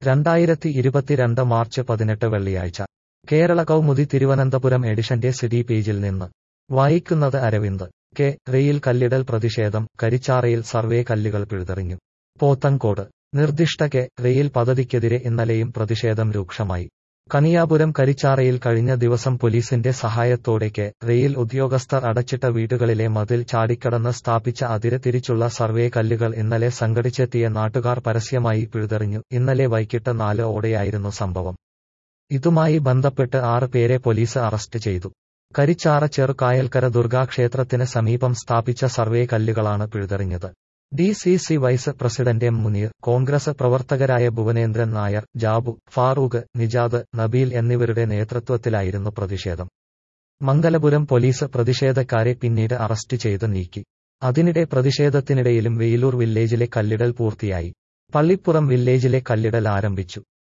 രണ്ടായിരത്തി ഇരുപത്തിരണ്ട് മാർച്ച് പതിനെട്ട് വെള്ളിയാഴ്ച കേരള കൗമുദി തിരുവനന്തപുരം എഡിഷന്റെ സിറ്റി പേജിൽ നിന്ന് വായിക്കുന്നത് അരവിന്ദ് കെ റെയിൽ കല്ലിടൽ പ്രതിഷേധം കരിച്ചാറയിൽ സർവേ കല്ലുകൾ പിഴുതെറിഞ്ഞു പോത്തങ്കോട് നിർദ്ദിഷ്ട കെ റെയിൽ പദ്ധതിക്കെതിരെ ഇന്നലെയും പ്രതിഷേധം രൂക്ഷമായി കണിയാപുരം കരിച്ചാറയിൽ കഴിഞ്ഞ ദിവസം പോലീസിന്റെ സഹായത്തോടെ കെ റെയിൽ ഉദ്യോഗസ്ഥർ അടച്ചിട്ട വീടുകളിലെ മതിൽ ചാടിക്കടന്ന് സ്ഥാപിച്ച അതിര് തിരിച്ചുള്ള സർവേ കല്ലുകൾ ഇന്നലെ സംഘടിച്ചെത്തിയ നാട്ടുകാർ പരസ്യമായി പിഴുതെറിഞ്ഞു ഇന്നലെ വൈകിട്ട് നാല് ഓടെയായിരുന്നു സംഭവം ഇതുമായി ബന്ധപ്പെട്ട് ആറ് പേരെ പോലീസ് അറസ്റ്റ് ചെയ്തു കരിച്ചാറ ചെറുകായൽക്കര ദുർഗാക്ഷേത്രത്തിന് സമീപം സ്ഥാപിച്ച സർവേ കല്ലുകളാണ് പിഴുതെറിഞ്ഞത് D C C vice president M Muneer Congress പ്രവർത്തകരായ ഭുവനേന്ദ്രൻ നായർ ജാബു ഫാറൂഖ് നിജാദ് നബീൽ എന്നിവരുടെ നേതൃത്വത്തിലായിരുന്നു പ്രതിഷേധം മംഗലപുരം പോലീസ് പ്രതിഷേധക്കാരെ പിന്നീട് അറസ്റ്റ് ചെയ്ത് നീക്കി അതിനിടെ പ്രതിഷേധത്തിനിടയിലും വെയിലൂർ വില്ലേജിലെ കല്ലിടൽ പൂർത്തിയായി പള്ളിപ്പുറം വില്ലേജിലെ കല്ലിടൽ ആരംഭിച്ചു